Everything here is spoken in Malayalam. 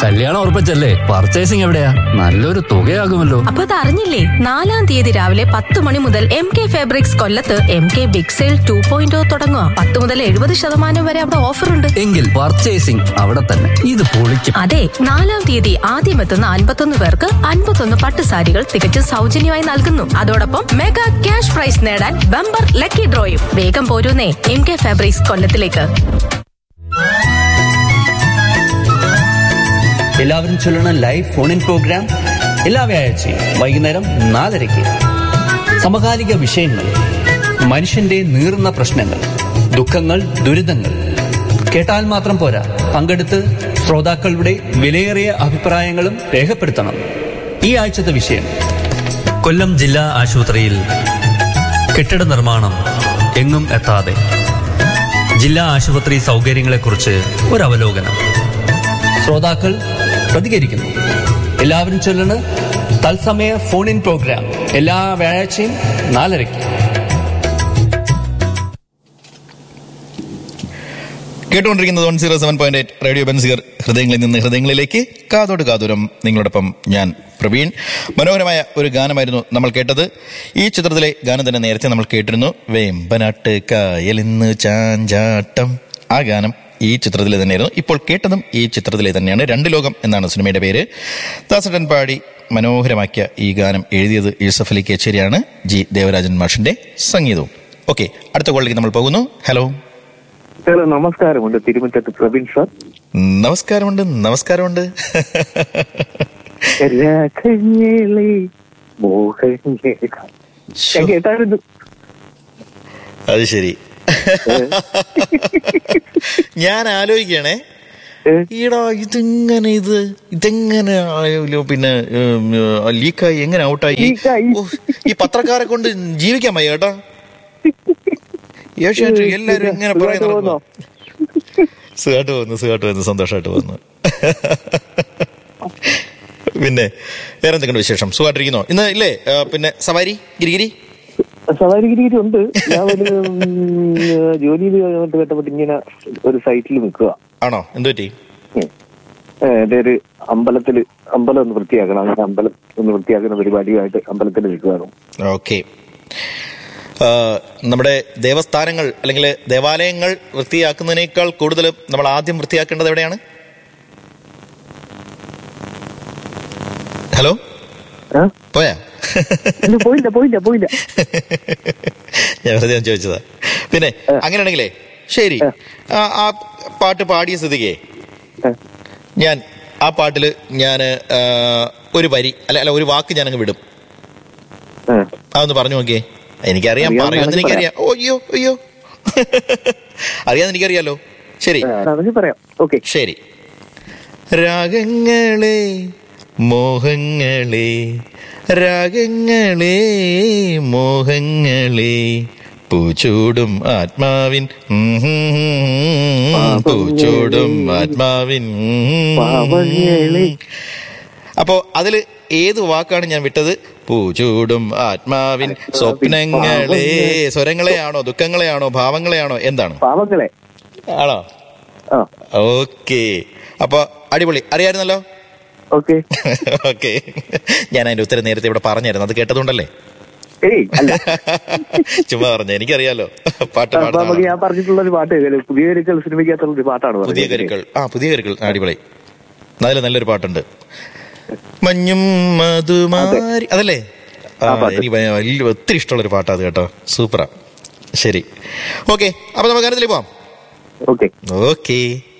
കല്യാണം ഉറപ്പിച്ചല്ലേ പർച്ചേസിംഗ് എവിടെയാ നല്ലൊരു തുകയാകുമല്ലോ അപ്പൊ അത് അറിഞ്ഞില്ലേ നാലാം തീയതി രാവിലെ പത്ത് മണി മുതൽ എം കെ ഫാബ്രിക്സ് കൊല്ലത്ത് M K big sale two point O തുടങ്ങുക പത്ത് മുതൽ എഴുപത് ശതമാനം വരെ അവിടെ ഓഫർ ഉണ്ട് എങ്കിൽ പർച്ചേസിംഗ് അവിടെ തന്നെ ഇത് പൊളിക്കും അതെ നാലാം തീയതി ആദ്യം എത്തുന്ന അൻപത്തൊന്ന് പേർക്ക് അൻപത്തൊന്ന് പട്ട് സാരികൾ തികച്ചും സൗജന്യമായി നൽകുന്നു അതോടൊപ്പം മെഗാ ക്യാഷ് പ്രൈസ് നേടാൻ ബമ്പർ ലക്കി ഡ്രോയും വേഗം പോരൂന്നേ എം കെ ഫാബ്രിക്സ് കൊല്ലത്തിലേക്ക് എല്ലാവരും ചൊല്ലണ ലൈവ് ഫോൺ ഇൻ പ്രോഗ്രാം എല്ലാ വ്യാഴാഴ്ചയും വൈകുന്നേരം നാലരയ്ക്ക് സമകാലിക വിഷയങ്ങൾ മനുഷ്യന്റെ നീറുന്ന പ്രശ്നങ്ങൾ ദുഃഖങ്ങൾ ദുരിതങ്ങൾ കേട്ടാൽ മാത്രം പോരാ പങ്കെടുത്ത് ശ്രോതാക്കളുടെ വിലയേറിയ അഭിപ്രായങ്ങളും രേഖപ്പെടുത്തണം ഈ ആഴ്ചത്തെ വിഷയം കൊല്ലം ജില്ലാ ആശുപത്രിയിൽ കെട്ടിട നിർമ്മാണം എങ്ങും എത്താതെ ജില്ലാ ആശുപത്രി സൗകര്യങ്ങളെക്കുറിച്ച് ഒരു അവലോകനം ശ്രോതാക്കൾ പ്രതികരിക്കുന്നു എല്ലാവരും ചൊല്ലണ് തത്സമയ ഫോൺ ഇൻ പ്രോഗ്രാം എല്ലാ വ്യാഴാഴ്ചയും നാലരയ്ക്ക് കേട്ടുകൊണ്ടിരിക്കുന്നത് one zero seven point eight radio ബൻസിയർ ഹൃദയങ്ങളിൽ നിന്ന് ഹൃദയങ്ങളിലേക്ക് കാതോട് കാതൂരം നിങ്ങളോടൊപ്പം ഞാൻ പ്രവീൺ മനോഹരമായ ഒരു ഗാനമായിരുന്നു നമ്മൾ കേട്ടത് ഈ ചിത്രത്തിലെ ഗാനം തന്നെ നേരത്തെ നമ്മൾ കേട്ടിരുന്നു വേമ്പനാട്ട് കായലിന്ന് ചാഞ്ചാട്ടം ആ ഗാനം ഈ ചിത്രത്തിലെ തന്നെയായിരുന്നു ഇപ്പോൾ കേട്ടതും ഈ ചിത്രത്തിലെ തന്നെയാണ് രണ്ട് ലോകം എന്നാണ് സിനിമയുടെ പേര് ദാസട്ടൻ പാടി മനോഹരമാക്കിയ ഈ ഗാനം എഴുതിയത് യൂസഫ് അലി കേച്ചേരിയാണ് ജി ദേവരാജൻ മാഷിന്റെ സംഗീതവും ഓക്കെ അടുത്ത കോളിലേക്ക് നമ്മൾ പോകുന്നു ഹലോ ഹലോ നമസ്കാരമുണ്ട് തിരുമുറ്റത്ത് പ്രവീൺ സാർ നമസ്കാരമുണ്ട് നമസ്കാരമുണ്ട് രാഘങ്ങളെ മോഹങ്ങളെ ഞാൻ കേട്ടായിരുന്നു അത് ശരി ഞാൻ ആലോചിക്കണേ ഏ? ഈടാ ഇതിങ്ങനെ ഇത് ഇതെങ്ങനെ ആയാലോ പിന്നെ ലീക്കായി എങ്ങനെ ഔട്ടായി ലീക്കായി. ഓ, ഈ പത്രക്കാരെ കൊണ്ട് ജീവിക്കാൻ വയ്യ കേട്ടോ ഏഷ്യാനെറ്റ് എല്ലാരും ഇങ്ങനെ സുഖമായിട്ട് പറയുന്നു പോകുന്നോ? സുഖമായിട്ട് പോകുന്നു സുഖമായിട്ട് പോകുന്നു സന്തോഷമായിട്ട് പോകുന്നു പിന്നെ വേറെ എന്തൊക്കെയുണ്ട് വിശേഷം സുഖമായിട്ടിരിക്കുന്നോ ഇന്ന് ഇല്ലേ ആ, പിന്നെ സവാരി ഗിരിഗിരി സവാരിഗിരി ഉണ്ട് ഞാൻ ഒരു ഉം, ജോലിയിൽ അങ്ങോട്ട് കേട്ടപ്പോൾ ഇങ്ങനെ ഒരു സൈറ്റിൽ നിൽക്കുക ആണോ എന്തു പറ്റി എന്റെ ഒരു അമ്പലത്തില് അമ്പലം ഒന്ന് വൃത്തിയാക്കണം അങ്ങനെ അമ്പലം ഒന്ന് വൃത്തിയാക്കുന്ന പരിപാടിയുമായിട്ട് അമ്പലത്തിൽ നിൽക്കുകയാണ് ഓക്കെ നമ്മുടെ ദേവസ്ഥാനങ്ങൾ അല്ലെങ്കിൽ ദേവാലയങ്ങൾ വൃത്തിയാക്കുന്നതിനേക്കാൾ കൂടുതൽ നമ്മൾ ആദ്യം വൃത്തിയാക്കേണ്ടത് എവിടെയാണ് ഹലോ ആ? പോയാ ഇല്ല, പോയില്ല പോയില്ല പോയില്ല ഞാൻ വെറുതെ ഒന്ന് ചോദിച്ചതാ പിന്നെ അങ്ങനെയാണെങ്കിലേ ശരി ആ ആ പാട്ട് പാടിയ സ്ഥിതിക്ക് ആ. ഞാൻ ആ പാട്ടിൽ ഞാൻ ഒരു വരി അല്ല അല്ല ഒരു വാക്ക് ഞാനങ്ങ് വിടും ആ. അതൊന്ന് പറഞ്ഞു നോക്കിയേ എനിക്കറിയാം അറിയാം, പറയുമെന്ന് വേണമെങ്കിൽ എനിക്കറിയാം ഓ അയ്യോ അയ്യോ അറിയാന്ന് എനിക്കറിയാലോ ശരി ആ, അതൊക്കെ പറയാം ഓക്കെ ശരി രാഗങ്ങളെ മോഹങ്ങളെ രാഗങ്ങളെ മോഹങ്ങളെ പൂച്ചൂടും ആത്മാവിൻ ഉം ഹും ഹും. പൂച്ചൂടും ആത്മാവിൻ ഉം ഹും പാവങ്ങളെ. അപ്പോ അതില് ഏത് വാക്കാണ് ഞാൻ വിട്ടത് പൂച്ചൂടും ആത്മാവിൻ സ്വപ്നങ്ങളെ സ്വരങ്ങളെയാണോ ദുഃഖങ്ങളെയാണോ ഭാവങ്ങളെയാണോ എന്താണ് പാവങ്ങളെ ആണോ ആ ഓക്കെ അപ്പൊ അടിപൊളി അറിയായിരുന്നല്ലോ ഓക്കെ ഓക്കെ ഞാൻ അതിന്റെ ഉത്തരം നേരത്തെ ഇവിടെ പറഞ്ഞായിരുന്നു അത് കേട്ടതുകൊണ്ടല്ലേ ഏയ് അല്ല ചുമ്മാ പറഞ്ഞു എനിക്കറിയാലോ പാട്ട് അപ്പൊ നമുക്ക് പാടുന്ന ഞാൻ പറഞ്ഞിട്ടുള്ള ഒരു പാട്ട് കേൾക്കാം. പുതിയ ഒരിക്കൽ സിനിമയ്ക്കകത്തുള്ള ഒരു പാട്ടാണ് പുതിയ പറഞ്ഞത്. കരുക്കൾ ആ പുതിയ കരുക്കൾ അടിപൊളി അതിൽ നല്ലൊരു പാട്ടുണ്ട് മഞ്ഞും മധുമാരി അതല്ലേ ആ ആ പാട്ട്. എനിക്ക് ഭയ- വലിയ ഒത്തിരി ഇഷ്ടമുള്ള ഒരു പാട്ടാ അത് കേട്ടോ സൂപ്പറാ ശരി ഓക്കെ അപ്പൊ നമുക്ക് കാര്യത്തിലേക്ക് പോവാം ഓക്കെ ഓക്കെ